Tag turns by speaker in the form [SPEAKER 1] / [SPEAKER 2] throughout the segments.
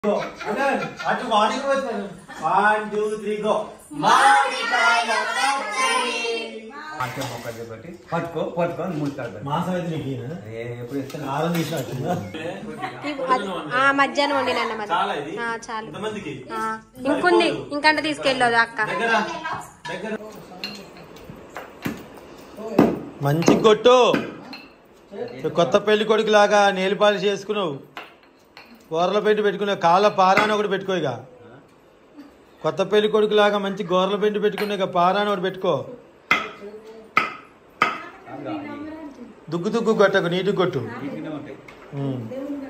[SPEAKER 1] అటు మార్నింగ్ వచ్చాను one two three go
[SPEAKER 2] మాకే మొక్క చెప్పటి పట్టుకో పట్టుకో ముస్తాడు
[SPEAKER 1] మాసం అయితే నీకు ఈయన?
[SPEAKER 2] ఎప్పుడు ఇస్తాను
[SPEAKER 1] కారం తీసినట్టుందా
[SPEAKER 3] ఇవ్- అది- ఆ మధ్యాహ్నం వండినన్న మరి
[SPEAKER 1] చాలా ఇది
[SPEAKER 3] ఆ, చాలు
[SPEAKER 1] ఎంతమందికి
[SPEAKER 3] ఆ, ఇంకుంది ఇంకంటే తీసుకెళ్ళదు అక్క
[SPEAKER 1] దగ్గర దగ్గర మంచి కొట్టు కొత్త పెళ్లి కొడుకు లాగా నేలు పాలిష్ చేసుకున్నావు గోరల పెయింట్ పెట్టుకున్నావు కాళ్ళ పారాని ఒకటి పెట్టుకో ఇక కొత్త పెళ్లి కొడుకు లాగా మంచి గోరల పెయింట్ పెట్టుకున్నా ఇక పారాని ఒకటి పెట్టుకో దుగ్గు దుగ్గు కొట్టకు నీటి కొట్టు
[SPEAKER 2] ఇంటినే ఉంటాయి
[SPEAKER 1] ఉమ్.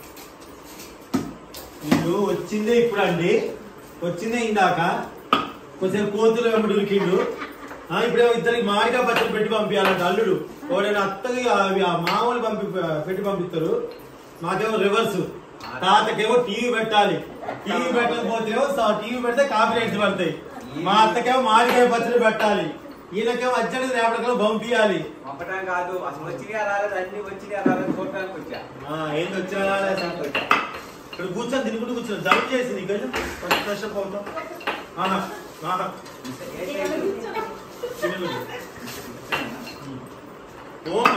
[SPEAKER 1] వీళ్ళు వచ్చిందే ఇప్పుడు అండి వచ్చిందే ఇందాక కొంచెం కోతులు వెంబడి ఉరికిండు ఆ, ఇప్పుడే ఇద్దరికి మామిడికాయ పచ్చడి పెట్టి పంపించాలంట అల్లుడు ఎవడైనా అత్తకి అవి ఆ మామూలు పంపి పెట్టి పంపిస్తారు మాకేమో రివర్స్ తాతకేమో టీవీ పెట్టాలి టీవీ పెట్టకపోతేమో టీవీ పెడితే కాపీ రైట్స్ పడతాయి మా అత్తకేమో మామిడికాయ పచ్చడి పెట్టాలి ఈయనకేమో అర్జెంట్ రేపటికేమో పంపించాలి
[SPEAKER 2] పంపడం కాదు అసలు వచ్చినాయా రాలేదు అన్ని వచ్చినాయా రాలేదు చూడటానికి వచ్చా
[SPEAKER 1] ఆ, ఏంది వచ్చినా ఇక్కడ కూర్చొని తినుకుంటూ కూర్చొని జంప్ చేసి నీకు కొంచెం ఫ్రెష్ అప్ అవుతాం ఆహా, ఆహా. తినుకుంటూ. ఓమా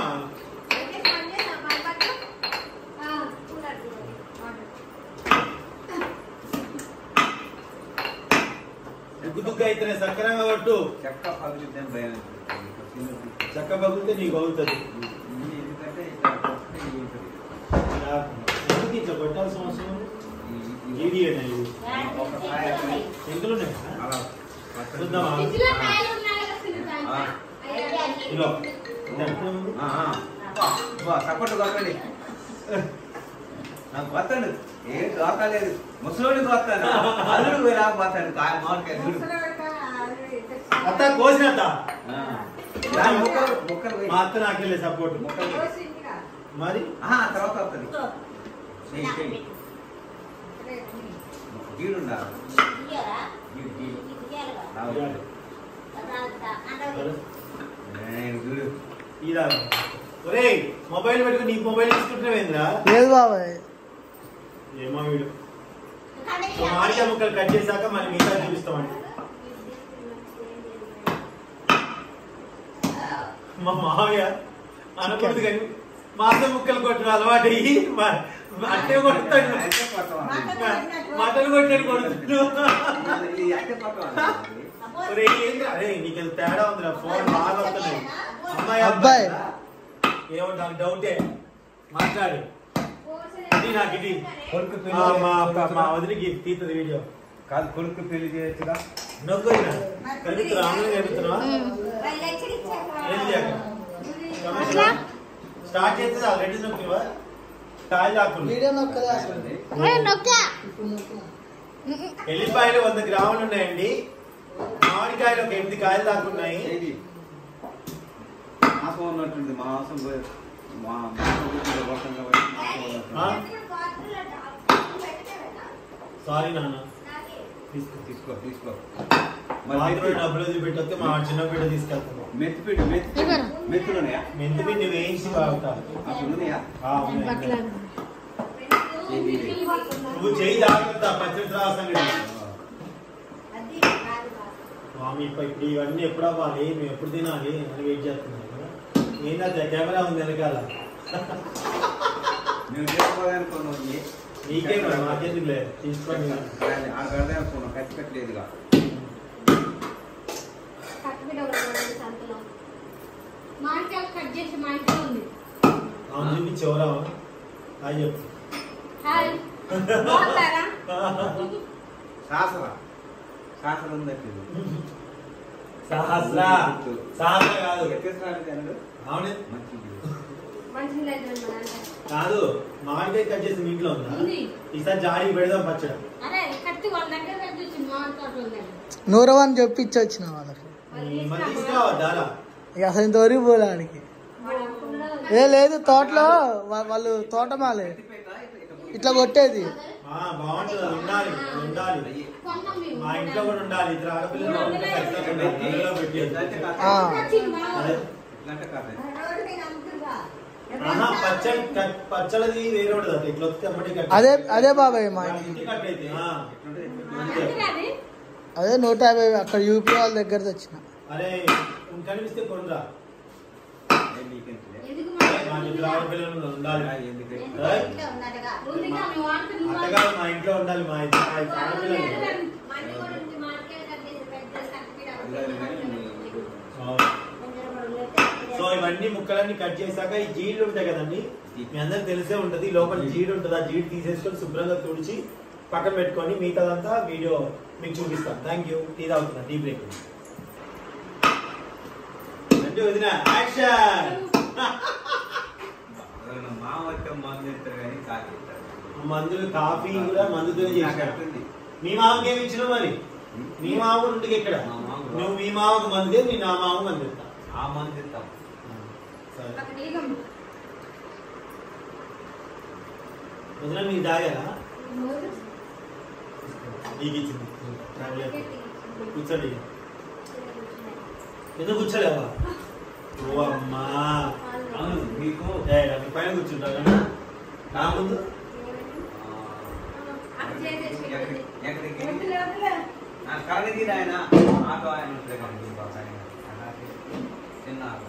[SPEAKER 1] దుగ్గు దుగ్గు అయితేనే సక్రంగా కొట్టు
[SPEAKER 2] చెక్క పగులుద్దాం భయం
[SPEAKER 1] చక్క పగిలితే నీకు అవుతుంది
[SPEAKER 2] ఎందుకంటే ఇట్లా కొడితే ఇది ఉంటుంది.
[SPEAKER 1] ఎందుకు ఇట్లా కొట్టాల్సిన అవసరం ఉంది?
[SPEAKER 2] ఈ- ఈ-
[SPEAKER 1] ఈడీ అనే ఇది.
[SPEAKER 2] ఒక కాయ అట్లా
[SPEAKER 1] ఎంతలో ఉన్నాయి
[SPEAKER 2] అలా పచ్చడి.
[SPEAKER 1] చూద్దామా
[SPEAKER 2] ఆ,
[SPEAKER 1] ఇదిగో. ఎంత ఉంది?
[SPEAKER 2] ఆ, ఆ. బా, బా, సపోర్ట్ కొట్టండి నాకు కొత్తండు ఏం దోకలేదు ముసలోని కొత్తాను అల్లుడు పోయినా పోతాడు కాయ మామిడికాయ చూడు
[SPEAKER 1] అత్త కోసినత్త
[SPEAKER 2] ఆ. దాని ముక్కలు ముక్కలు పోయి
[SPEAKER 1] మా అత్త నాకెళ్ళే సపోర్ట్
[SPEAKER 2] ముక్కలు పోయి.
[SPEAKER 1] మరి
[SPEAKER 2] ఆహా, తర్వాత వస్తుంది చెయ్యి చెయ్యి గీడు ఉండాలి గీడు గీడు రావాలి. నేను చూడు
[SPEAKER 1] ఇదా ఒరేయ్ మొబైల్ పెట్టుకుని నీ మొబైల్ తీసుకుంటున్నావేంద్రా
[SPEAKER 4] లేదు బాబాయ్
[SPEAKER 1] ఏమో వీడు సో మామిడికాయ ముక్కలు కట్ చేశాక మరి మిగతా చూపిస్తామండి మా మావయ్య అనుకుంది కానీ మాంసం ముక్కలు కొట్టిన అలవాటు అయ్యి మ- అంటే కొడతాడు
[SPEAKER 2] అయితే కొట్టవాలి.
[SPEAKER 1] మటన్ కొట్టాడు కొడుతున్నాడు
[SPEAKER 2] ఇది అయితే కొట్టవాలి.
[SPEAKER 1] ఒరేయ్, ఏంద్రా? అరే నీకు ఏదో తేడా ఉందిరా ఫోన్ బాగా వస్తున్నాయి అమ్మాయి
[SPEAKER 4] అబ్బాయి.
[SPEAKER 1] ఏమో నాకు డౌటే మాట్లాడు ఇది నాకు ఇది
[SPEAKER 2] కొడుకు పెళ్లి
[SPEAKER 1] ఆ, మా
[SPEAKER 2] చేయొచ్చుగా?
[SPEAKER 1] మా వదిలికి తీస్తుంది వీడియో
[SPEAKER 2] కాదు కొడుకు పెళ్లి చేయొచ్చుగా
[SPEAKER 1] నొక్కు కలుపుతున్నా ఆమె కలుపుతున్నావా ఏం చేయక
[SPEAKER 3] అట్లా
[SPEAKER 1] స్టార్ట్ చేస్తే ఆల్రెడీ నొక్కువా కాయలు ఆకులు
[SPEAKER 4] వీడియో నొక్కదా అసలు
[SPEAKER 3] ఏ, నొక్కా
[SPEAKER 4] ఇప్పుడు నొక్కునా
[SPEAKER 1] ఎల్లిపాయలు వంద గ్రాములు ఉన్నాయండి మామిడికాయలు ఒక ఎనిమిది కాయలు దాకా ఉన్నాయి
[SPEAKER 2] ఏది మాసం ఉన్నట్టుంది మాసం పోయి మా మాసం కూర్చుంటే వర్షం కాబట్టి మాసం
[SPEAKER 1] ఆ?
[SPEAKER 2] ఉన్నట్టుంది.
[SPEAKER 1] సారీ నాన్న తీసుకో
[SPEAKER 2] తీసుకో తీసుకో
[SPEAKER 1] మా
[SPEAKER 2] మరి
[SPEAKER 1] దగ్గర డబ్బులు వదిలిపెట్టొస్తే మా చిన్న బిడ్డ తీసుకెళ్తాను
[SPEAKER 2] మెత్తి పిండి మెత్తి
[SPEAKER 3] ఇవ్వరా?
[SPEAKER 2] మెత్తులు ఉన్నాయా
[SPEAKER 1] మెంతి పిండి వేయించి వాడతా
[SPEAKER 2] అసలు ఉన్నాయా
[SPEAKER 1] ఆ, ఉన్నాయి.
[SPEAKER 3] అట్లా
[SPEAKER 2] ఏది?
[SPEAKER 1] నువ్వు చేయి జాగ్రత్త పచ్చడి రాసండి స్వామి ఇప్పుడు ఇప్పుడు ఇవన్నీ ఎప్పుడు అవ్వాలి మేము ఎప్పుడు తినాలి అని వెయిట్ చేస్తున్నాం కదా ఏంటంటే కెమెరా ఉంది వెనకాల
[SPEAKER 2] మేము చేసుకోవాలనుకున్నాం ఇది.
[SPEAKER 1] నీకే మరి మాకెందుకు లేదు తీసుకొని
[SPEAKER 2] అది ఆ గడదే అనుకున్నాం ఖర్చు పెట్టలేదుగా
[SPEAKER 5] మామిడికాయలు కట్ చేసి మా ఇంట్లో ఉంది
[SPEAKER 1] అవును చూపి చివరా అది చెప్పు
[SPEAKER 5] హాయ్ బాగున్నారా
[SPEAKER 2] శాసన శాసన ఉందట్టు
[SPEAKER 1] సహస్ర సహస్ర కాదు
[SPEAKER 2] ఎత్తేసారి అన్నాడు
[SPEAKER 1] అవునే
[SPEAKER 2] మంచిది
[SPEAKER 5] మంచి లేదు మా నాన్న.
[SPEAKER 1] కాదు మామిడికాయ కట్ చేసి మీ ఇంట్లో ఉందా
[SPEAKER 5] ఉంది.
[SPEAKER 1] ఈసారి జాడికి పెడదాం పచ్చడి
[SPEAKER 5] అరే కత్తి వాళ్ళ దగ్గర కట్ చేసి మామిడి తోట ఉందండి
[SPEAKER 4] నూరవని చెప్పి ఇచ్చి వచ్చిన వాళ్ళకి
[SPEAKER 1] మరి తీసుకురావద్దారా
[SPEAKER 4] ఇక అసలు ఇంతవరకు పోలానికి ఏ లేదు తోటలో వా- వాళ్ళు తోటమాలే ఇట్లా కొట్టేది
[SPEAKER 1] ఆ, బాగుంటుంది అది ఉండాలి అది ఉండాలి
[SPEAKER 5] కొన్నాం మేము.
[SPEAKER 1] మా ఇంట్లో కూడా ఉండాలి ఇద్దరు ఆడపిల్లలు ఉంటే ఖచ్చితంగా ఉండాలి. అందులో పెట్టేది.
[SPEAKER 4] ఆ.
[SPEAKER 5] వచ్చింది మా
[SPEAKER 1] అదే.
[SPEAKER 5] ఊరు.
[SPEAKER 2] ఇట్లాంటి కాదు
[SPEAKER 1] ఆహా, పచ్చడి కట్- పచ్చడిది వేరే ఉంటుంది అట్లా ఇట్లా వస్తే అమ్మటి కట్
[SPEAKER 4] అదే అదే బాబాయ్ మా
[SPEAKER 1] ఇంటి
[SPEAKER 4] ఇంటికి
[SPEAKER 1] కట్ అయితే ఆ.
[SPEAKER 5] అంతే అది
[SPEAKER 4] అదే నూట యాభై అక్కడ యూపీ వాళ్ళ దగ్గర తెచ్చిన
[SPEAKER 1] అరే కనిపిస్తే కొనరా
[SPEAKER 5] ఎందుకు
[SPEAKER 1] మా ఇంట్లో ఆడపిల్లలు ఉండాలి
[SPEAKER 2] ఎందుకంటే
[SPEAKER 1] ఏయ్,
[SPEAKER 5] ఉందిగా మేము వాడుతున్నాం
[SPEAKER 1] అత్తగారు మా ఇంట్లో ఉండాలి మా ఇంట్లో మా ఇంట్లో ఆడపిల్లలు అవును. సో ఇవన్నీ ముక్కలన్నీ కట్ చేశాక ఈ జీళ్ళు ఉంటాయి కదండి మీ అందరికి తెలిసే ఉంటది లోపల జీడి ఉంటుంది ఆ జీడి తీసేసుకొని శుభ్రంగా తుడిచి పక్కన పెట్టుకొని మిగతాదంతా వీడియో మీకు చూపిస్తాను థ్యాంక్ యూ టీ తాగుతున్నా టీ బ్రేక్ అంటే వదిన యాక్షన్
[SPEAKER 2] మా వచ్చే మందు ఇస్తారు కానీ కాకి ఇస్తారు.
[SPEAKER 1] మందులు కాఫీ కూడా మందుతో
[SPEAKER 2] నాకు
[SPEAKER 1] చేసిన
[SPEAKER 2] అట్టుంది.
[SPEAKER 1] మీ మామకి ఏమి ఇచ్చినావు మరి మీ మామ నుండి ఇక్కడ
[SPEAKER 2] మా మామకు రా.
[SPEAKER 1] నువ్వు మీ మామకు మందే నీ నా మామ మంది ఇస్తా
[SPEAKER 2] ఆ మందు ఇస్తాం
[SPEAKER 1] సరే
[SPEAKER 5] అక్కడ నీళ్ళు
[SPEAKER 1] వదిన మీరు తాగారా
[SPEAKER 5] మూడు
[SPEAKER 1] నీకు ఇచ్చింది తాగలేదు. కూర్చోండి ఎందుకు కూర్చోలేవా ఓ అమ్మా
[SPEAKER 2] అవును మీకు
[SPEAKER 1] ఏ, అది పైన కూర్చుంటారు నా ముందు
[SPEAKER 5] అక్కడ చేసేసి
[SPEAKER 2] ఎక్కడికి ఎక్కడికి
[SPEAKER 5] వదిలే వదిలే
[SPEAKER 2] కలగది ఆయన ఆటో ఆయన ఉంటాడు కానీ ఇంకొక ఆయన. అలాగే చిన్న ఆటో.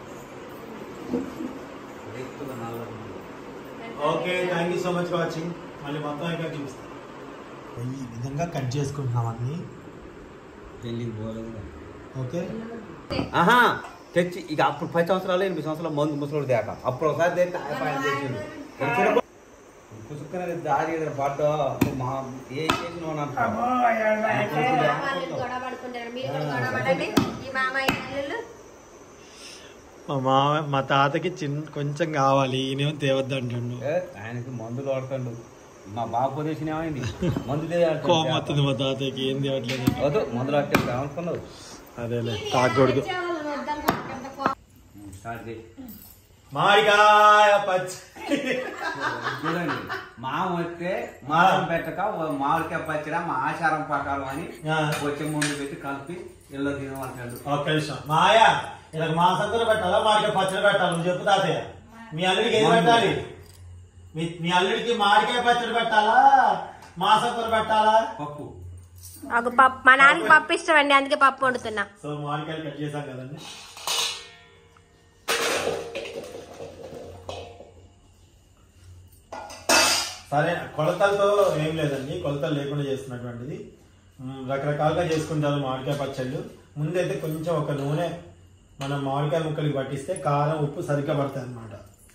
[SPEAKER 2] ఎక్కువ నల్లగా ఉంది.
[SPEAKER 1] Okay thank you so much for watching మళ్ళీ మొత్తం ఇంకా చూపిస్తాను ఈ విధంగా కట్ చేసుకుంటున్నాం అన్ని
[SPEAKER 2] పెళ్ళికి పోలేదు కానీ.
[SPEAKER 1] ఓకే
[SPEAKER 2] ఆహా తెచ్చి ఇక అప్పుడు పది సంవత్సరాలు ఎనిమిది సంవత్సరాలు మందు ముసలోడు దేక అప్పుడు ఒకసారి తెచ్చి ఆ పైన తెచ్చిండు కుసుక్కన దారి ఎదురు పడ్డా మా ఏ చేసిన
[SPEAKER 3] వాళ్ళు గొడవ పడుకుంటారు మీరు కూడా గొడవ పడండి ఈ మామయ్య ఇల్లు
[SPEAKER 1] మా మామ మా తాతకి చిన్న కొంచెం కావాలి ఈయనేమో తేవద్దంటుండు
[SPEAKER 2] ఆయనకి మందులు వాడతాడు మా బాబు తెచ్చిన ఏమైంది మందు
[SPEAKER 1] కోపం వస్తుంది మా తాతకి ఏం తేవట్లేదు
[SPEAKER 2] వద్దు మందులు పట్టే ఏమనుకున్నావు
[SPEAKER 1] అదేలే తాగకూడదు
[SPEAKER 5] వచ్చేవాళ్ళని వద్దనుకుంటే ఎంత కోపం.
[SPEAKER 2] స్టార్ట్ చేయి
[SPEAKER 1] మామిడికాయ పచ్చి
[SPEAKER 2] చూడండి మామ వస్తే మాసం పెట్టక ఓ మామిడికాయ పచ్చడా మా ఆచారం ప్రకారం అని
[SPEAKER 1] ఆ.
[SPEAKER 2] వచ్చే ముందు పెట్టి కలిపి ఇళ్ళలో తినమంటాడు
[SPEAKER 1] ఒక్క నిమిషం మాయా ఇలా మా సంతలో పెట్టాలా మామిడికాయ పచ్చడి పెట్టాలి నువ్వు చెప్పు తాతయ్య మీ అల్లుడికి ఏది పెట్టాలి మీ మీ అల్లుడికి మామిడికాయ పచ్చడి పెట్టాలా మా సంతలో పెట్టాలా
[SPEAKER 2] పప్పు
[SPEAKER 3] ఒక పప్పు మా నాన్నకి పప్పు ఇష్టం అండి అందుకే పప్పు వండుతున్నా
[SPEAKER 1] సో మామిడికాయలు కట్ చేశాం కదండి సరే కొలతలతో ఏం లేదండి కొలతలు లేకుండా చేస్తున్నటువంటిది మ్, రకరకాలుగా చేసుకుంటారు మామిడికాయ పచ్చళ్ళు ముందైతే కొంచెం ఒక నూనె మనం మామిడికాయ ముక్కలకి పట్టిస్తే కారం ఉప్పు సరిగ్గా పడతాయి అన్నమాట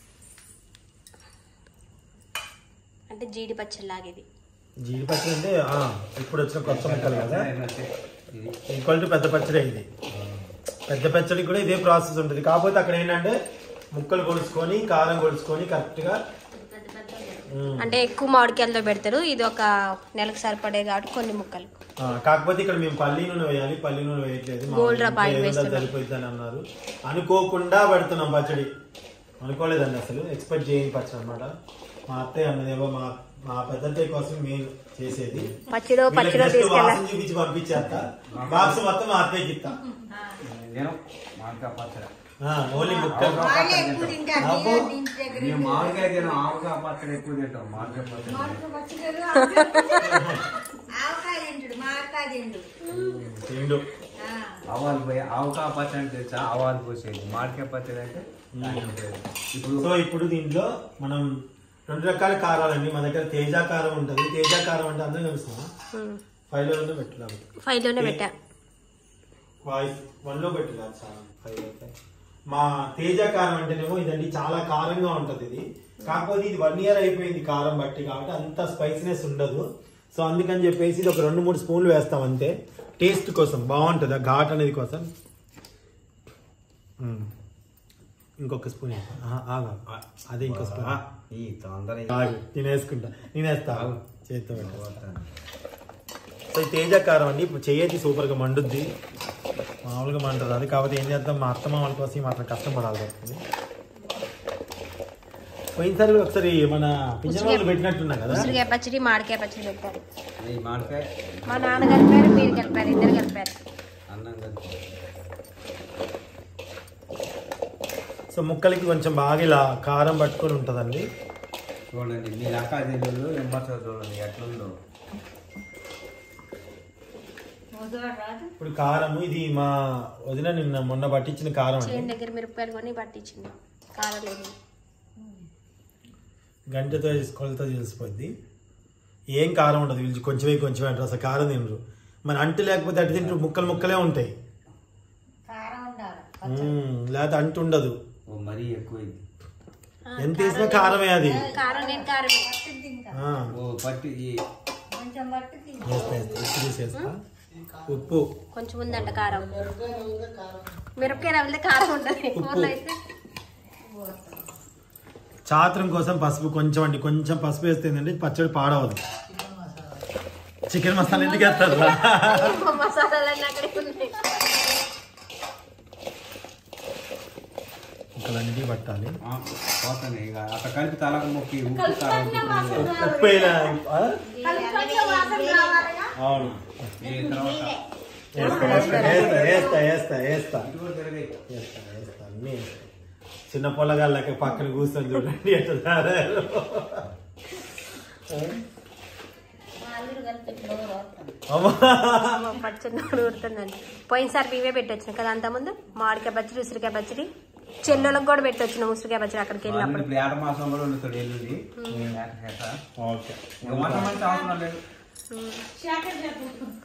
[SPEAKER 3] అంటే జీడి పచ్చడి లాగేది
[SPEAKER 1] జీడి పచ్చడి అంటే ఆ, ఇప్పుడు వచ్చిన కొత్త ముక్కలు కదా
[SPEAKER 2] ఇది
[SPEAKER 1] ఈక్వల్ టు పెద్ద పచ్చడి ఇది పెద్ద పచ్చడికి కూడా ఇదే ప్రాసెస్ ఉంటుంది కాకపోతే అక్కడ ఏంటంటే ముక్కలు కొలుసుకొని కారం కొలుసుకొని కరెక్ట్ గా ఉమ్,
[SPEAKER 3] అంటే ఎక్కువ మామిడికాయలతో పెడతారు ఇది ఒక నెలకు సరిపడే కాబట్టి కొన్ని ముక్కలు
[SPEAKER 1] ఆ, కాకపోతే ఇక్కడ మేము పల్లి నూనె వేయాలి పల్లి నూనె వేయట్లేదు మా
[SPEAKER 3] Gold
[SPEAKER 1] ఇంట్లో
[SPEAKER 3] rub oil
[SPEAKER 1] ఏముందో
[SPEAKER 3] వేస్తున్నాం.
[SPEAKER 1] సరిపోతుందని అన్నారు అనుకోకుండా పెడుతున్నాం పచ్చడి అనుకోలేదండి అసలు ఎక్స్పెక్ట్ చేయని పచ్చడి అన్నమాట మా అత్తయ్య అన్నదేవో మా మా పెద్దత్తయ్య కోసం మేము చేసేది
[SPEAKER 3] పచ్చిడో పచ్చిడో
[SPEAKER 1] వీళ్ళకి just
[SPEAKER 3] తీసుకెళ్ళా
[SPEAKER 1] వాసన చూపించి పంపించేస్తా బాక్స్ మొత్తం మా అత్తయ్యకి ఇస్తా
[SPEAKER 2] నేను మామిడికాయ పచ్చడి
[SPEAKER 1] ఓన్లీ ముక్కలు అబ్బో.
[SPEAKER 2] మేము మామిడికాయ తినం ఆవకాయ పచ్చడి ఎక్కువ తింటాం మామిడికాయ పచ్చడి
[SPEAKER 5] మామిడికాయ పచ్చడి
[SPEAKER 6] ఆవకాయ తింటుడు మామిడికాయ తిండు
[SPEAKER 1] తిండు
[SPEAKER 2] ఆవాలు పోయి ఆవకాయ పచ్చడి అంటే తెలుసా ఆవాలు పోసేది మామిడికాయ పచ్చడి అంటే దాంట్లో పోయేది. ఇప్పుడు
[SPEAKER 1] సో ఇప్పుడు దీంట్లో మనం రెండు రకాల కారాలండి మా దగ్గర తేజ కారం ఉంటుంది తేజ కారం అంటే అందరం కలుస్తామా ఫైవ్ లోనే పెట్టలేదు
[SPEAKER 3] ఫైవ్ లోనే పెట్టా
[SPEAKER 1] వాయిస్ వన్ లో పెట్టలేదు చాలా ఫైవ్ అయితే మా తేజ కారం అంటేనేమో ఇదండి చాలా కారంగా ఉంటది ఇది కాకపోతే ఇది వన్ ఇయర్ అయిపోయింది కారం బట్టి కాబట్టి అంత స్పైసీనెస్ ఉండదు సో అందుకని చెప్పేసి ఇది ఒక రెండు మూడు స్పూన్లు వేస్తాం అంతే టేస్ట్ కోసం బాగుంటుంది ఆ ఘాట్ అనేది కోసం మ్మ్. ఇంకొక స్పూన్ వేస్తా. ఆహా, ఆగు, ఆగు. అదే ఇంకో స్పూన్
[SPEAKER 2] ఆ, ఈ తొందర
[SPEAKER 1] ఆగు నేను వేసుకుంటా నేను వేస్తా ఆగు. చేత్తో పెట్టేస్తా. సో ఈ తేజ కారం అండి ఇప్పుడు చేయతి సూపర్గా మండుద్ది మామూలుగా మంటది అది కాబట్టి ఏం చేద్దాం మా అత్తమ్మ వాళ్ళ కోసం ఈ మాత్రం కష్టం పడాలి పడుతుంది పోయినసారి కూడా ఒకసారి మన పింఛన్ వాళ్ళు పెట్టినట్టున్నా కదా
[SPEAKER 3] ఉసిరికాయ పచ్చడి మామిడికాయ పచ్చడి పెట్టారు
[SPEAKER 2] ఈ మామిడికాయ
[SPEAKER 3] మా నాన్న కలిపారు మీరు కలిపారు ఇద్దరు కలిపారు
[SPEAKER 2] అన్నం కలిపి
[SPEAKER 1] సో ముక్కలకి కొంచెం బాగా ఇలా కారం పట్టుకొని ఉంటుందండి
[SPEAKER 2] చూడండి మీ అక్క చెల్లెలు ఎంబర్సర్ చూడండి ఎట్లుందో
[SPEAKER 5] రాదు
[SPEAKER 1] ఇప్పుడు కారం ఇది మా వదిన నిన్న మొన్న పట్టించిన కారం
[SPEAKER 3] చేను
[SPEAKER 1] అండి
[SPEAKER 3] దగ్గర మిరపకాయలు కొని పట్టించింది కారం లేదు
[SPEAKER 1] గంటతో వేసి కొలత తెలిసిపోద్ది ఏం కారం ఉండదు వీళ్ళు కొంచెమే కొంచెమే అంటారు అసలు కారం తినరు మన అంటు లేకపోతే అటు తింటారు ముక్కలు ముక్కలే ఉంటాయి
[SPEAKER 5] కారం ఉండాలి
[SPEAKER 1] మ్మ్, లేకపోతే అంటు ఉండదు
[SPEAKER 2] ఓ మరీ ఎక్కువైంది
[SPEAKER 1] ఎంత వేసినా కారమే అది
[SPEAKER 3] కారం నేను కారమే
[SPEAKER 5] పట్టుద్ది ఇంకా
[SPEAKER 1] ఆ,
[SPEAKER 2] ఓ పట్టి ఈ
[SPEAKER 5] కొంచెం పట్టుద్ది
[SPEAKER 1] వేస్తా వేస్తా ఉప్పు తీసేస్తా ఉప్పు
[SPEAKER 3] కొంచెం ఉందంట కారం మిరపకాయ నవ్వితే కారం ఉంటుంది కూరలో అయితే
[SPEAKER 1] చాత్రం కోసం పసుపు కొంచెం అండి కొంచెం పసుపు వేస్తే ఏంటంటే పచ్చడి పాడవదు చికెన్ మసాలా ఎందుకు వేస్తారు
[SPEAKER 3] మసాలాలన్నీ అక్కడే ఉన్నాయి
[SPEAKER 1] ముక్కలన్నిటికీ పట్టాలి
[SPEAKER 2] ఆ, పోతానే ఇక అట్లా కలిపి తలకు మొక్కి ఉప్పు కారం ఉప్పు
[SPEAKER 1] ఉప్పు వేయలే, ఆ?
[SPEAKER 5] కలిపి వాసన రావాలిగా
[SPEAKER 1] అవును
[SPEAKER 2] ఈ తర్వాత
[SPEAKER 1] వేస్తా వేస్తా వేస్తా వేస్తా వేస్తా
[SPEAKER 2] ఇటు కూడా తిరగాయి.
[SPEAKER 1] వేస్తా వేస్తా అన్నీ వేస్తా. చిన్న పొలగాళ్ళకి పక్కన కూర్చొని చూడండి ఎట్లా తయారయ్యారో.
[SPEAKER 5] మా అల్లుడు కలిపి డోర్ వస్తాం
[SPEAKER 1] అమ్మా
[SPEAKER 3] మా పచ్చడి నోరు ఊరుతుందండి పోయినసారి మేమే పెట్టొచ్చినాం కదా అంతకుముందు మామిడికాయ పచ్చడి ఉసిరికాయ పచ్చడి చెల్లెలకు కూడా పెట్టొచ్చినాం ఉసిరికాయ పచ్చడి అక్కడికి
[SPEAKER 2] వాళ్ళు
[SPEAKER 3] వెళ్ళినప్పుడు
[SPEAKER 2] ఇప్పుడు ఏట మాసం కూడా వండుతాడు ఎల్లుండి ఏట ఏట.
[SPEAKER 1] ఓకే
[SPEAKER 2] ఇంకా వంట మంచి అవసరం లేదు
[SPEAKER 5] శాఖర్ చెప్పు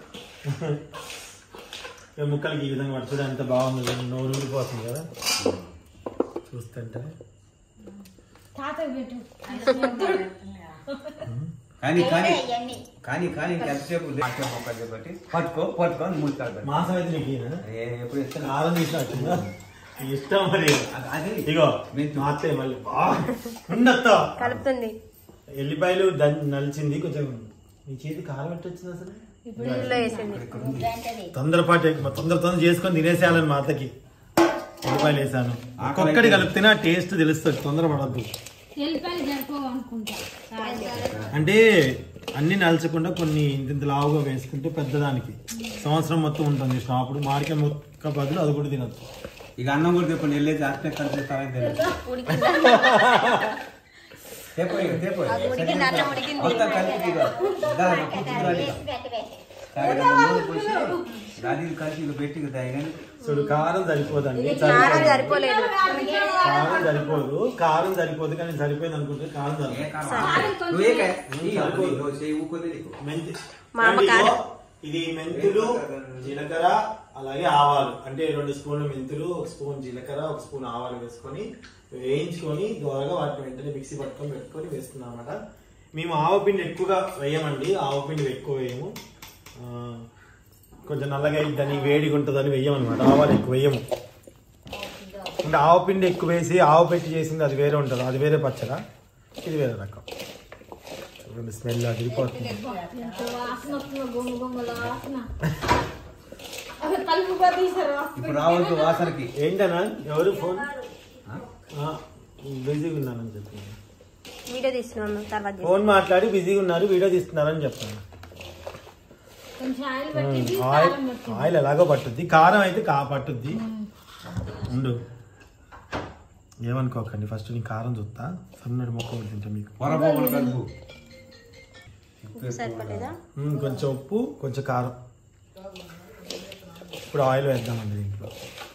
[SPEAKER 1] ఈ ముక్కలకి ఈ విధంగా పట్టుకుంటే ఎంత బాగుంది నోరు ఊరిపోతుంది కదా చూస్తుంటే
[SPEAKER 5] తాతకు పెట్టు
[SPEAKER 2] కానీ కానీ
[SPEAKER 5] ఇవన్నీ
[SPEAKER 2] కానీ కానీ ఇంకా ఎంతసేపు మాట్లాడే మొక్కలు కాబట్టి పట్టుకో పట్టుకొని ముందుకు
[SPEAKER 1] మాసం అయితే నీకు ఈయన?
[SPEAKER 2] ఎప్పుడు ఇస్తాను
[SPEAKER 1] కారం తీసినట్టుందా ఇష్టం మరి
[SPEAKER 2] అదే
[SPEAKER 1] ఇగో
[SPEAKER 2] మెంతు.
[SPEAKER 1] మాత్రే మళ్ళీ బాగా ఉండత్తా
[SPEAKER 3] కలుపుతుంది
[SPEAKER 1] ఎల్లిపాయలు దన్- నలిచింది కొంచెం మీ చేతి కారం ఎట్టొచ్చింది అసలు
[SPEAKER 3] ఇప్పుడు ఇందులో వేసింది
[SPEAKER 5] గంటది
[SPEAKER 1] తొందరపాటు తొందర తొందర చేసుకొని తినేసేయాలని మా అత్తకి ఎల్లిపాయలు వేసాను ఒక్కొక్కటి కలిపితేనే ఆ టేస్ట్ తెలుస్తుంది తొందరపడద్దు
[SPEAKER 5] ఎల్లిపాయలు సరిపోవనుకుంటా
[SPEAKER 1] అంటే అన్ని నలచకుండా కొన్ని ఇంత ఇంత లావుగా వేసుకుంటే పెద్దదానికి సంవత్సరం మొత్తం ఉంటుంది ఇష్టం అప్పుడు మామిడికాయ ముక్క బదులు అది కూడా తినచ్చు
[SPEAKER 2] ఇక అన్నం కూడా చెప్పండి వెళ్ళేది అట్నే కలిపిస్తారని తెలియదు
[SPEAKER 3] ఉడికిందా
[SPEAKER 2] తెప్పో ఇక, తెప్పో ఇక.
[SPEAKER 3] అది ఉడికింది, అన్నం ఉడికింది.
[SPEAKER 2] మొత్తం కలిపి ఇక. దా, ఇక కూర్చుందిరా ఇక. కాదు, ఇక నూనె పోసి, అది ఇది కలిపి ఇక పెట్టి ఇక దాయి కానీ
[SPEAKER 1] చూడు కారం సరిపోదండి
[SPEAKER 3] కారం సరిపోలేదు
[SPEAKER 1] కారం సరిపోదు కారం సరిపోదు కానీ సరిపోయింది అనుకుంటే కారం
[SPEAKER 2] ఏ
[SPEAKER 1] సరిపోదు
[SPEAKER 2] కారం? నువ్వు ఏ కాయ? ఈ కాదు, నువ్వు చేయి ఊరుకోదే నీకు.
[SPEAKER 1] మెంతి
[SPEAKER 3] మా అమ్మ
[SPEAKER 1] ఇదిగో,
[SPEAKER 3] కారం.
[SPEAKER 1] ఇది మెంతులు జీలకర్ర అలాగే ఆవాలు అంటే రెండు స్పూన్లు మెంతులు ఒక స్పూన్ జీలకర్ర ఒక స్పూన్ ఆవాలు వేసుకొని వేయించుకొని దోరగా వాటిని వెంటనే మిక్సీ పట్టుకొని పెట్టుకొని వేస్తున్నాం అన్నమాట మేము ఆవపిండి ఎక్కువగా వేయమండి ఆవపిండి ఎక్కువ వేయము ఆ, కొంచెం నల్లగా ఇద్దని వేడిగా ఉంటుందని వేయమన్నమాట ఆవాలు ఎక్కువ వేయము అంటే ఆవపిండి ఎక్కువ వేసి ఆవు పెట్టి చేసింది అది వేరే ఉంటుంది అది వేరే పచ్చడా ఇది వేరే రకం చూడండి స్మెల్ అదిరిపోతుంది
[SPEAKER 5] ఎంత వాసన వస్తుందో గుమ్మ గుమ్మల వాసన అవి కలుపుగా తీసారు
[SPEAKER 2] ఇప్పుడు రావద్దు వాసనకి
[SPEAKER 1] ఏంటనా ఎవరు ఫోన్
[SPEAKER 2] ఆ?
[SPEAKER 1] బిజీగా ఉన్నానని చెప్పి
[SPEAKER 3] వీడియో తీస్తున్నాను తర్వాత చేస్తాను.
[SPEAKER 1] ఫోన్ మాట్లాడి బిజీగా ఉన్నారు వీడియో తీస్తున్నారని చెప్పాను
[SPEAKER 5] కొంచెం ఆయిల్ పట్టింది
[SPEAKER 1] ఆయిల్
[SPEAKER 5] కారం పట్టింది
[SPEAKER 1] ఆయిల్ ఎలాగో పట్టుద్ది కారం అయితే కా పట్టుద్ది ఉండు ఏమనుకోకండి ఫస్ట్ నేను కారం చూస్తా సన్నటి మొక్క ఒకటి తింటా మీకు
[SPEAKER 2] పొరపోకలు కలుపు
[SPEAKER 3] ఉప్పు సరిపోలేదా
[SPEAKER 1] ఉమ్, కొంచెం ఉప్పు కొంచెం కారం ఇప్పుడు ఆయిల్ వేద్దామండి దీంట్లో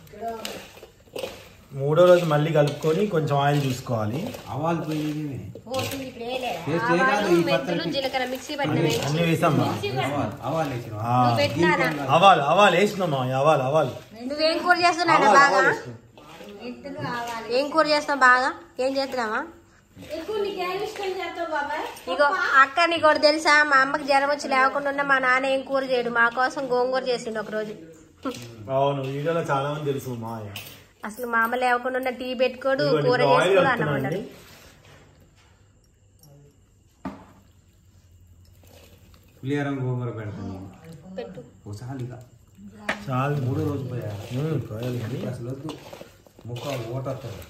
[SPEAKER 1] మూడో రోజు మళ్ళీ కలుపుకొని కొంచెం ఆయిల్ చూసుకోవాలి
[SPEAKER 2] అవాలు పోయింది
[SPEAKER 5] పోతుంది ఇప్పుడు వేయలేదా
[SPEAKER 2] టేస్ట్ ఏ కాదు
[SPEAKER 3] ఆవాలు
[SPEAKER 2] ఈ
[SPEAKER 3] మెంతులు
[SPEAKER 2] పచ్చడికి
[SPEAKER 3] జీలకర్ర మిక్సీ పట్టిన
[SPEAKER 1] అన్ని అన్ని వేసామ్మా
[SPEAKER 2] అవాలు అవాలు వేసిన
[SPEAKER 1] ఆ,
[SPEAKER 3] నువ్వు పెట్టినారా
[SPEAKER 1] అవాలు అవాలు వేసినామా అవాలు అవాలు
[SPEAKER 3] నువ్వేం కూర చేస్తున్నావు
[SPEAKER 1] అవాలు,
[SPEAKER 3] బాగా
[SPEAKER 1] అవాలు వేసినాం.
[SPEAKER 5] ఎత్తులు ఆవాలి
[SPEAKER 3] ఏం కూర చేస్తున్నావు బాగా ఏం చేస్తున్నావా
[SPEAKER 5] ఎక్కువ నీకు ఏమి ఇష్టం చేస్తావు బాబాయ్
[SPEAKER 3] ఇగో అక్క నీకు ఒకటి తెలుసా మా అమ్మకి జ్వరం వచ్చి లేకుండా ఉన్న మా నాన్న ఏం కూర చేయడు మా కోసం గోంగూర చేసిండు ఒక రోజు
[SPEAKER 1] అవును వీడియోలో చాలా మంది తెలుసు మా ఆయన.
[SPEAKER 3] అసలు మా అమ్మ లేకుండా ఉన్న టీ పెట్టుకోడు
[SPEAKER 1] ఇదిగోండి,
[SPEAKER 3] కూర
[SPEAKER 1] ఇప్పుడు ఆయిల్
[SPEAKER 3] చేసుకోడు అన్నం
[SPEAKER 1] కలుపుతున్నానండి.
[SPEAKER 3] వండడు
[SPEAKER 2] పులిహోరం గోంగూర పెడతాను
[SPEAKER 3] పెట్టు
[SPEAKER 2] ఒకసారి ఇక
[SPEAKER 1] చాలు
[SPEAKER 2] మూడో రోజు పోయా
[SPEAKER 1] ఉమ్, పోయాలి కానీ
[SPEAKER 2] అసలు వద్దు ముక్క ఓటొస్తుంది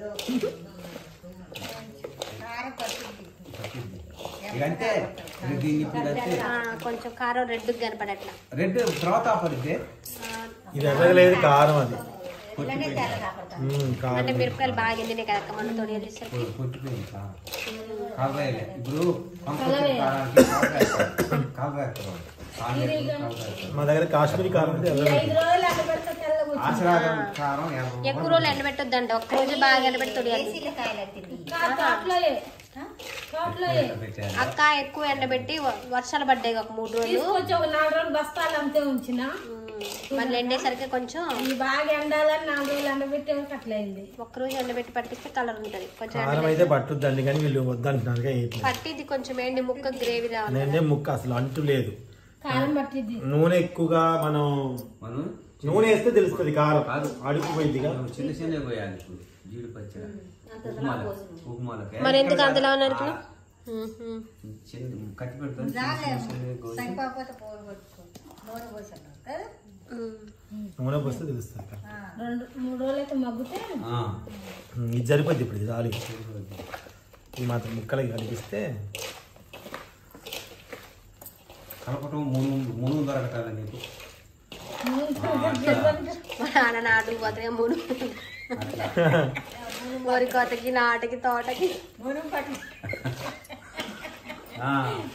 [SPEAKER 5] కారం పట్టింది
[SPEAKER 2] ఇక అంతే ఇది దీన్ని ఇప్పుడు అంతే
[SPEAKER 3] ఆ, కొంచెం కారం రెడ్ కనపడట్లా
[SPEAKER 2] రెడ్ తర్వాత పడితే
[SPEAKER 3] ఆ,
[SPEAKER 1] ఇది ఎర్రగలేదు కారం అది ఉమ్, కారం
[SPEAKER 3] అంటే మిరపకాయలు బాగా ఎండినాయి కదా మన తొడిగా తీసరికి
[SPEAKER 2] కొట్టిపోయింది కారం. కాకరకాయలే. ఇప్పుడు పంపించిన కారానికి కాకర వేస్తారు. కాకర వేస్తారు వాళ్ళు. కారం వేస్తారు, కాకర వేస్తారు.
[SPEAKER 1] మా దగ్గర కాశ్మీరీ కారం అంటే
[SPEAKER 5] ఈ
[SPEAKER 1] ఎవరు
[SPEAKER 5] ఐదు రోజులు అట్లా పెడితే తెల్లగా వచ్చింది.
[SPEAKER 2] ఆశీర్వాదం కారం ఎర్ర
[SPEAKER 3] ఎక్కువ రోజులు ఎండబెట్టొద్దంట ఒక్క రోజు బాగా ఎండబెట్టి తొడియాలి
[SPEAKER 5] కా- తోటలోయే. తోటలోయే.
[SPEAKER 2] పెట్టారు.
[SPEAKER 3] అక్క ఎక్కువ ఎండబెట్టి వ- వర్షాలు పడ్డాయి ఒక మూడు రోజులు
[SPEAKER 5] తీసుకొచ్చి ఒక నాలుగు రోజులు బస్తాలు అంతే ఉంచిన
[SPEAKER 3] ఉమ్, మళ్ళీ ఎండేసరికి కొంచెం
[SPEAKER 5] ఈ బాగా ఎండాలని నాలుగు రోజులు ఎండబెట్టే అట్లయింది
[SPEAKER 3] ఒక్క రోజు ఎండబెట్టి పట్టిస్తే కలర్ ఉంటది కొంచెం
[SPEAKER 1] కారం
[SPEAKER 3] ఎండబెట్టి
[SPEAKER 1] అయితే పట్టుద్దండి కానీ వీళ్ళు వద్దంటున్నారు ఏంటి
[SPEAKER 3] పట్టిది కొంచెం ఎండి ముక్క గ్రేవీ రావాలి
[SPEAKER 1] నేనే ముక్క అసలు అంటూ లేదు
[SPEAKER 5] కారం పట్టిద్ది
[SPEAKER 1] నూనె ఎక్కువగా మనం
[SPEAKER 2] మనం
[SPEAKER 1] నూనె వేస్తే తెలుస్తుంది కారం అడుగుపోయిందిగా
[SPEAKER 2] మనం చిన్న చిన్న పోయాలి ఇప్పుడు జీడి పచ్చడి ఉప్మాల ఉప్మాలకి
[SPEAKER 3] మరి ఎందుకు అంతలా ఉన్నారు ఇప్పుడు
[SPEAKER 2] చిన్న కట్టి పెడతాను చిన్న చిన్న కోసి.
[SPEAKER 1] నూనె పోస్తే తెలుస్తుంది కదా.
[SPEAKER 5] రెండు మూడు రోజులు అయితే మగ్గితే
[SPEAKER 2] ఆ.
[SPEAKER 1] ఉమ్, ఇది సరిపోద్ది ఇప్పుడు ఇది చాలు ఇది మాత్రం ముక్కలకి కనిపిస్తే
[SPEAKER 2] కలపటం మును మును దొరకటాలి నీకు
[SPEAKER 3] మా నాన్న నాటుకు పోతే మూడు వరి కోతకి నాటకి తోటకి
[SPEAKER 2] ఆ.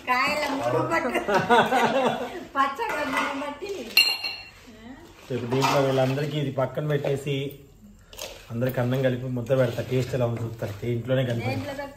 [SPEAKER 1] ఇప్పుడు దీంట్లో వీళ్ళందరికీ ఇది పక్కన పెట్టేసి అందరికి అన్నం కలిపి ముద్ద పెడతా టేస్ట్ ఎలా ఉంది చూస్తారు ఇంట్లోనే కలిపి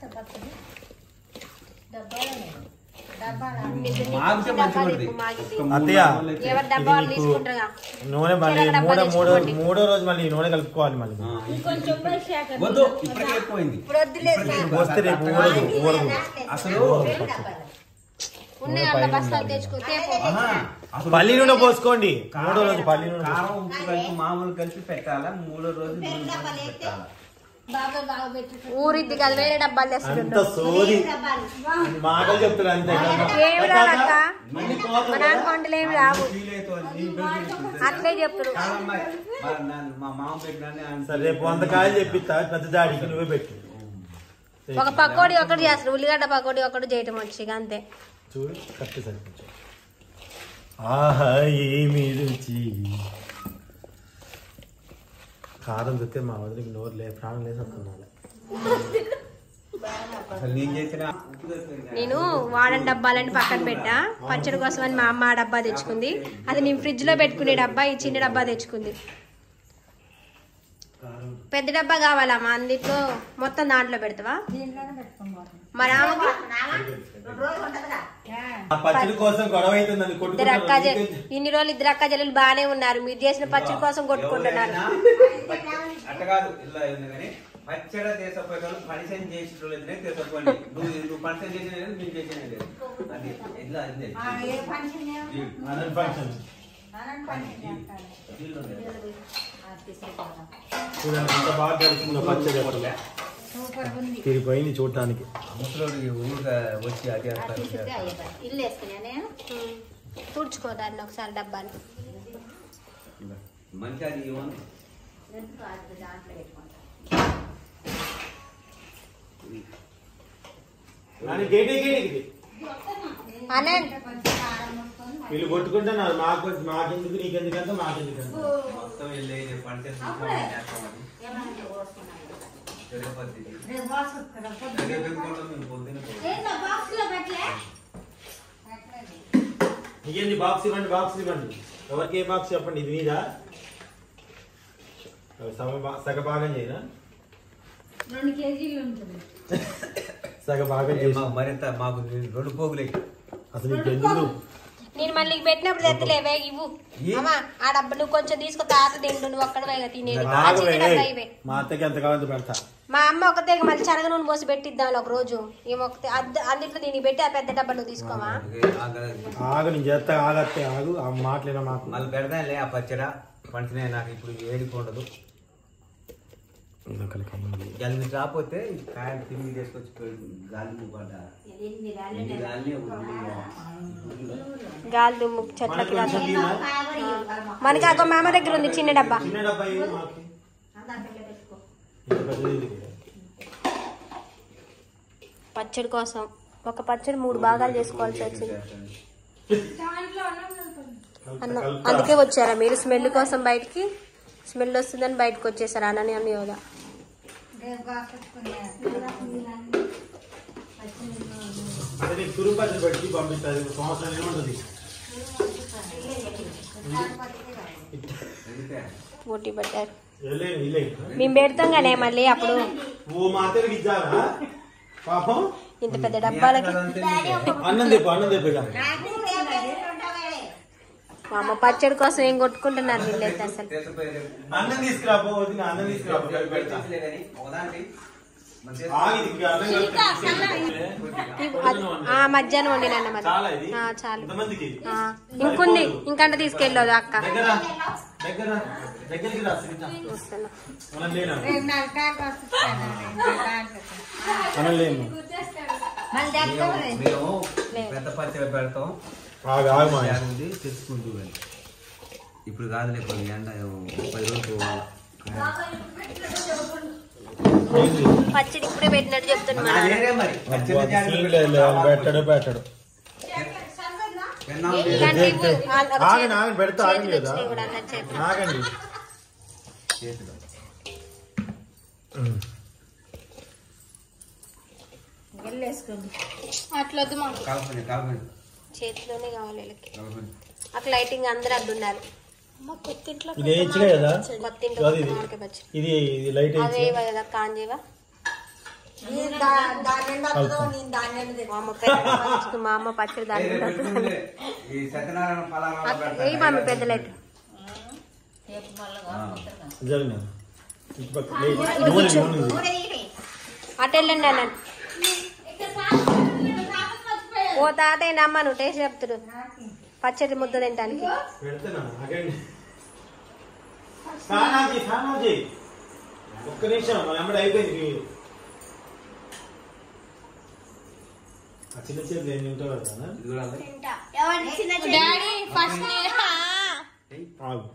[SPEAKER 2] మాగితే మంచిగా ఉంటుంది.
[SPEAKER 3] మాగితే.
[SPEAKER 2] ఒక మూడు
[SPEAKER 1] అత్తయ్య.
[SPEAKER 2] రోజులైతే-
[SPEAKER 3] ఎవరి డబ్బా వాళ్ళు తీసుకుంటారుగా
[SPEAKER 1] నూనె మళ్ళీ
[SPEAKER 3] చీరల డబ్బా
[SPEAKER 1] మూడో మూడో
[SPEAKER 3] తెచ్చుకోండి.
[SPEAKER 1] మూడో రోజు మళ్ళీ ఈ నూనె కలుపుకోవాలి మళ్ళీ
[SPEAKER 2] ఆ,
[SPEAKER 5] కొంచెం పోయి శాఖ
[SPEAKER 2] వద్దు ఇప్పటికే ఎక్కువైంది ఇప్పటికే
[SPEAKER 1] వస్తే రేపు ఊరదు ఊరదు
[SPEAKER 2] అసలు
[SPEAKER 3] ఉన్నాయి అలా బస్తాలు తెచ్చుకో తేపో
[SPEAKER 2] ఆహా, అసలు
[SPEAKER 1] పల్లి నూనె పోసుకోండి మూడో రోజు పల్లి నూనె పోసుకోండి.
[SPEAKER 2] కారం ఉప్పు కలిపి మామూలు కలిపి పెట్టాలా మూడో రోజు నూనె కలిపి పెట్టాలా
[SPEAKER 5] బాగా బాగా పెట్టి
[SPEAKER 3] ఊరిద్ది కదా వేరే డబ్బాలు తెస్తుంది
[SPEAKER 1] అంత సోది మాటలు చెప్తారు అంతే
[SPEAKER 3] ఏమి రాదక్క
[SPEAKER 1] మళ్ళీ కోత
[SPEAKER 3] మా నాన్న వంటలు ఏమి రావు
[SPEAKER 2] ఫీల్ అవుతుంది, నీ బిడ్డ ఉంటుంది.
[SPEAKER 3] అట్లే చెప్తారు
[SPEAKER 2] కారం మరి, మరి నన్ను- మా మామ పెట్టినా
[SPEAKER 1] సరే రేపు వంద కాయలు చెప్పిస్తా పెద్ద దాడికి నువ్వే పెట్టు
[SPEAKER 3] ఒక పకోడీ ఒకటి చేస్తారు ఉల్లిగడ్డ పకోడీ ఒకటి చేయటం వచ్చి ఇక అంతే
[SPEAKER 1] చూడు కరెక్ట్ సరిపోవచ్చు ఆహా ఏమి రుచి కారం చూస్తే మా వదిలికి నోరు లే ప్రాణం లేసి వస్తున్నాను
[SPEAKER 2] అసలు నేను చేసిన ఉప్పు సరిపోయింది.
[SPEAKER 3] నేను వాడని డబ్బాలని పక్కన పెట్టా పచ్చడి కోసం అని మా అమ్మ ఆ డబ్బా తెచ్చుకుంది అది నేను ఫ్రిడ్జ్ లో పెట్టుకునే డబ్బా ఈ చిన్న డబ్బా తెచ్చుకుంది పెద్ద డబ్బా కావాలా మా అందులో మొత్తం దాంట్లో పెడతావా మరి ఆమెకి
[SPEAKER 1] ఆ పచ్చడి కోసం గొడవ అవుతుందని
[SPEAKER 3] ఇద్దరు అక్క చె- ఇన్ని రోజులు ఇద్దరు అక్క చెల్లెలు బాగానే ఉన్నారు మీరు చేసిన పచ్చడి కోసం కొట్టుకుంటున్నారు
[SPEAKER 2] ఎవరైనా అట్ట కాదు ఇలా ఉంది కానీ పచ్చడ దేశపోయేటోళ్ళు పనిషన్ చేసేటోళ్ళు తీసుకోండి నువ్వు నువ్వు పనిషన్ చేసిన లేదు నేను చేసిన లేదు అది ఇట్లా అంతే
[SPEAKER 1] ఫంక్షన్
[SPEAKER 2] వీళ్ళు ఉండేది.
[SPEAKER 1] చూడండి ఎంత బాగా జరుగుతుందో పచ్చడి అసలు. తిరిగిపోయింది చూడటానికి
[SPEAKER 2] ఆ ముసలోడు ఊరుగా వచ్చి అది అంటారు
[SPEAKER 3] ఉమ్. తుడుచుకో దాన్ని ఒకసారి డబ్బాని
[SPEAKER 2] మంచి అది ఇవ్వను
[SPEAKER 1] నాని గేటే గేటే
[SPEAKER 3] అనంత్
[SPEAKER 1] వీళ్ళు కొట్టుకుంటున్నారు మాకు మాకెందుకు నీకెందుకంత మాకెందుకంత
[SPEAKER 2] మొత్తం వెళ్ళి పనిషన్ చేస్తామని తిరుపతి రేపు పెట్టుకుంటాం మేము పొద్దున్న పోతాం.
[SPEAKER 1] ఇవ్వండి బాక్స్ ఇవ్వండి బాక్స్ ఇవ్వండి ఎవరికి ఏ బాక్స్ చెప్పండి ఇది మీదా సగ భా- సగ భాగం చేయనా
[SPEAKER 5] రెండు కేజీలు ఉంటుంది
[SPEAKER 1] సగ భాగం
[SPEAKER 2] ఏ
[SPEAKER 1] చేసి
[SPEAKER 2] మా- మరింత మాకు రెండు పోగులే
[SPEAKER 1] అసలు నీకు ఎందుకు
[SPEAKER 3] నేను మళ్ళీ పెట్టినప్పుడు తెత్తలేవే ఇవ్వు
[SPEAKER 2] ఏ?
[SPEAKER 3] అమ్మా ఆ డబ్బా నువ్వు కొంచెం తీసుకు తాత తిండు నువ్వు ఒక్కడవే తినేది ఆ
[SPEAKER 1] ఆగవే.
[SPEAKER 3] చిన్న డబ్బా ఇవే
[SPEAKER 1] మా అత్తకి ఎంత కావాలంత పెడతా
[SPEAKER 3] మా అమ్మ ఒకతే మళ్ళీ శనగ నూనె పోసి పెట్టిద్దాం ఒక రోజు ఏమో ఒకతే అద్ద- అందుట్లో దీనికి పెట్టి ఆ పెద్ద డబ్బా నువ్వు తీసుకోమా
[SPEAKER 1] ఆగు నేను చేస్తా ఆగత్తే ఆగు ఆ మాటలేనా మాకు
[SPEAKER 2] మళ్ళీ పెడదాంలే ఆ పచ్చడ పంచినాయి నాకు ఇప్పుడు ఏడికి ఉండదు
[SPEAKER 1] ఒకరికి అయింది.
[SPEAKER 2] జల్ది రాకపోతే ఈ కాయలు తిరిగి తీసుకొచ్చి పెడు- గాలి పడ్డా ఎన్ని గాలి ఉంది.
[SPEAKER 3] గాలి దుమ్ము చెట్లకి
[SPEAKER 1] మనకు కొంచెం
[SPEAKER 3] రాదు.
[SPEAKER 1] తీయనా?
[SPEAKER 3] మనకి అక్క మా అమ్మ దగ్గర ఉంది చిన్న డబ్బా
[SPEAKER 1] చిన్న డబ్బా ఇవ్వు మాకు ఇంత పెద్దది ఎందుకు?
[SPEAKER 3] పచ్చడి కోసం ఒక పచ్చడి మూడు భాగాలు చేసుకోవాల్సి వచ్చింది అన్నం
[SPEAKER 1] కలుపుతా.
[SPEAKER 3] అందుకే వచ్చారా మీరు స్మెల్ కోసం బయటికి స్మెల్ వస్తుందని బయటకు వచ్చేసారు అనని అని యోగా
[SPEAKER 1] అంటే నీకు తురుము పచ్చడి పెట్టి పంపిస్తుంది సంవత్సరం ఏముంటుంది
[SPEAKER 2] ఎందుకే
[SPEAKER 3] పోటీ పట్టారు
[SPEAKER 1] వెళ్ళే ఇల్లే
[SPEAKER 3] మేము పెడతాం కానీ మళ్ళీ అప్పుడు
[SPEAKER 1] ఓ మాతరికి ఇచ్చారా పాపం
[SPEAKER 3] ఇంత పెద్ద డబ్బాలకి
[SPEAKER 1] అన్నం తెప్పు అన్నం తెప్పు ఇక.
[SPEAKER 3] మా అమ్మ పచ్చడి కోసం ఏం కొట్టుకుంటున్నారు వీళ్ళైతే అసలు
[SPEAKER 1] అన్నం తీసుకురా పో వదిన అన్నం తీసుకురా పో, కలిపి పెడతా. ఆగి ఇది అన్నం కలిపి
[SPEAKER 3] ఆ మధ్యాహ్నం వండినండి మరి
[SPEAKER 1] చాలా ఇది
[SPEAKER 3] ఆ, చాలు
[SPEAKER 1] ఎంతమందికి
[SPEAKER 3] ఆ, ఇంకుంది ఇంకంటే తీసుకెళ్ళదు అక్క
[SPEAKER 1] దగ్గర దగ్గర దగ్గరికి రా సునీత.
[SPEAKER 3] వస్తున్నా
[SPEAKER 1] మనం లేనా మనం లేము
[SPEAKER 2] మేము పెద్ద పచ్చడి పెడతాం
[SPEAKER 1] ఆగు ఆగు మా
[SPEAKER 2] ఉంది తెచ్చుకుంటూ వెళ్ళి ఇప్పుడు కాదులే కొన్ని ఎండ ముప్పై రోజులు పోవాలి
[SPEAKER 1] ఏంది?
[SPEAKER 3] పచ్చడి ఇప్పుడే పెట్టినట్టు చెప్తున్నా
[SPEAKER 2] మరి అదేరే మరి పచ్చడి జాగ్రత్త
[SPEAKER 1] సీన్ లేదు, లేదు, పెట్టడు పెట్టడు
[SPEAKER 2] పెన్నాం
[SPEAKER 3] ఇలాంటి ఇవ్వు. ఆ, ఒక
[SPEAKER 1] ఆగండి
[SPEAKER 3] చేతి-
[SPEAKER 1] ఆగండి పెడతా ఆగండి
[SPEAKER 3] చేతులు
[SPEAKER 1] కదా
[SPEAKER 3] వచ్చినాయి కూడా అన్న చేతులు.
[SPEAKER 1] ఆగండి
[SPEAKER 2] చేతిలో
[SPEAKER 5] అట్లొద్దు మాకు
[SPEAKER 2] కలపండి కలపండి
[SPEAKER 3] చేతిలోనే కావాలి వీళ్ళకి
[SPEAKER 2] కలపండి
[SPEAKER 3] అక్కడ లైటింగ్ అందరూ అడ్డున్నారు
[SPEAKER 1] ఇది వేయించలే కదా
[SPEAKER 3] కొత్త ఇంట్లో
[SPEAKER 1] అది ఇది.
[SPEAKER 3] మామిడికాయ పచ్చడి.
[SPEAKER 1] ఇది ఇది లైట్
[SPEAKER 3] అవే
[SPEAKER 1] వేయించలే
[SPEAKER 3] కదా కాంజీవా మా అమ్మ పెద్ద పచ్చడి- మా అమ్మ పచ్చడి దాని
[SPEAKER 2] ఏదో పెట్టుకుంది. ఈ సత్యనారాయణ ఫలాలు
[SPEAKER 3] ఏ మమ్మీ పెద్ద లైట్
[SPEAKER 1] జరిగిన ఇటుపక్క లైట్. నూనె నూనె ఇది.
[SPEAKER 3] అటు వెళ్ళండి అన్న ఓ తాతయ్య నమ్మను టేస్ట్ చెప్తుడు పచ్చడి ముద్ద తినడానికి
[SPEAKER 1] పెడతానా ఆగండి స్నానాజీ స్నానాజీ ఒక్క నిమిషం మన అమ్మడి అయిపోయింది మీ- ఆ చిన్న చేతులు ఏం తింటారు కదా
[SPEAKER 2] ఇది కూడా ఉంది.
[SPEAKER 5] డాడీ ఫస్ట్
[SPEAKER 1] ఆగు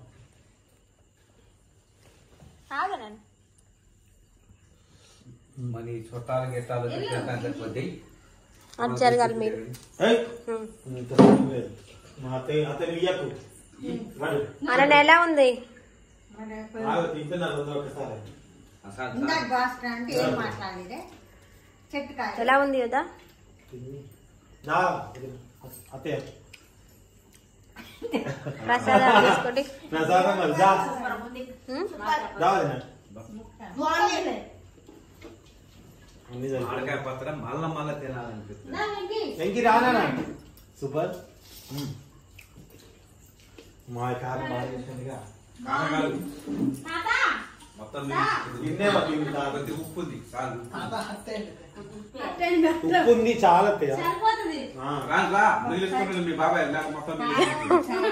[SPEAKER 2] మరి చుట్టాలు గిట్టాలు చుట్టాలు కొద్ది
[SPEAKER 3] అది జరగాలి మీరు
[SPEAKER 1] ఏయ్,
[SPEAKER 3] ఉం.
[SPEAKER 1] ఇంత సమయం లేదు. మా అత్తయ్య అతను ఇయ్యకు వాడు
[SPEAKER 3] అన్న ఎలా ఉంది
[SPEAKER 1] ఆగు తింటున్నారు అందరూ ఒకసారి
[SPEAKER 2] అసలు
[SPEAKER 3] ఎలా ఉంది కదా
[SPEAKER 1] దా అత్తయ్య
[SPEAKER 3] ప్రసాదం తీసుకోండి
[SPEAKER 1] ప్రసాదం మరి దా
[SPEAKER 3] ఉం?
[SPEAKER 1] దా వదినా. అన్ని సరిపోయి.
[SPEAKER 2] మామిడికాయ పత్రం మళ్ళా మళ్ళా తినాలనిపిస్తుంది
[SPEAKER 1] వెంకి రానా సూపర్ మ్మ్. మా కారం బాగా చేసిందిగా
[SPEAKER 2] కానగాలు మొత్తం
[SPEAKER 1] తిన్నే మా తిండి తాగు.
[SPEAKER 2] కొద్ది ఉప్పు ఉంది చాలు
[SPEAKER 1] ఉప్పు ఉంది చాలా అత్తయ్య. ఆ.
[SPEAKER 2] రా రా మిగిలించుకుంటుంది మీ బాబాయ్ లేక మొత్తం మిగిలించుకుంటుంది.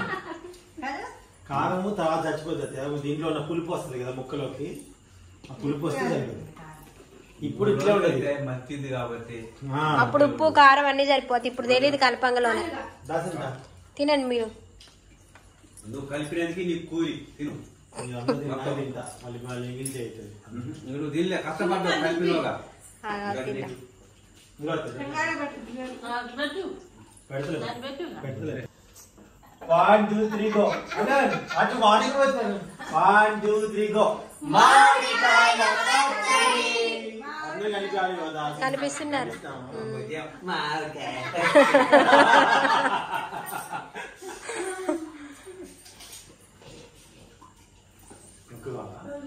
[SPEAKER 1] కారము తర్వాత చచ్చిపోతుంది అత్తయ్య. దీంట్లో ఉన్న పులుపు వస్తుంది కదా ముక్కలోకి ఆ పులుపు వస్తే సరిపోతుంది ఇప్పుడు ఇట్లా ఉండదు
[SPEAKER 2] అయితే మంచిది కాబట్టి
[SPEAKER 1] ఆ.
[SPEAKER 3] అప్పుడు ఉప్పు కారం అన్ని సరిపోతాయి ఇప్పుడు తెలియదు కలపంగలోనే
[SPEAKER 1] దాసరి దా.
[SPEAKER 3] తినండి మీరు
[SPEAKER 2] నువ్వు కలిపినందుకు నీ కూలి తిను
[SPEAKER 1] ఈ అమ్మ తిన్నా తింటా. మళ్ళీ మళ్ళీ మిగిలితే అవుతుంది.
[SPEAKER 2] నువ్వు దీనిలే కష్టపడ్డావు కలిపినోగా
[SPEAKER 3] ఆ, తింటా
[SPEAKER 1] ఇంకో అత్తయ్య. పెడతలే. పెడతలే. వన్ టూ త్రీ గో అదే అటు మార్నింగ్ వచ్చాను వన్ టూ త్రీ గో మామిడికాయల పచ్చడి. అందరూ కలిపి ఆడి కదా.
[SPEAKER 3] కనిపిస్తున్నారు
[SPEAKER 1] ఎక్కువ.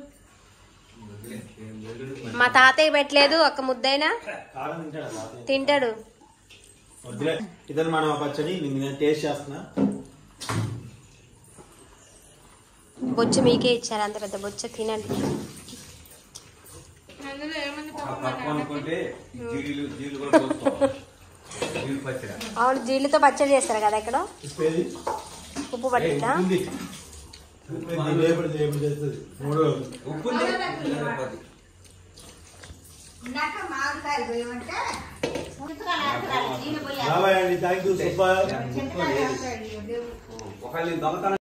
[SPEAKER 3] మా తాతయ్య పెట్టలేదు ఒక ముద్దైనా
[SPEAKER 1] కారం తింటాడా తాతయ్య?
[SPEAKER 3] తింటాడు
[SPEAKER 1] వద్దులే ఇతను మన పచ్చడి నేను టేస్ట్ చేస్తున్నా
[SPEAKER 3] బొచ్చ మీకే ఇచ్చారు అంత పెద్ద బొచ్చ తినండి
[SPEAKER 5] అందులో ఏముంది
[SPEAKER 2] ఆ
[SPEAKER 5] పాపం
[SPEAKER 2] పప్పు అనుకుంటే ఈ జీడీలు జీలు కూడా పోసుకోవాలి జీలు పచ్చడి
[SPEAKER 3] అవును జీళ్ళతో పచ్చడి చేస్తారు కదా ఇక్కడ
[SPEAKER 1] ఉప్పేది
[SPEAKER 3] ఉప్పు పట్టిందా
[SPEAKER 1] ఉంది ఉప్పేది రేపటి రేపటి చేస్తుంది మూడో రోజు
[SPEAKER 2] ఉప్పు ఉంది. సరిపోద్ది.
[SPEAKER 1] బాబాయ్ అండి థ్యాంక్ యూ సూపర్
[SPEAKER 2] ఉప్పు లేదు. ఒకవేళ నేను దొంగతనం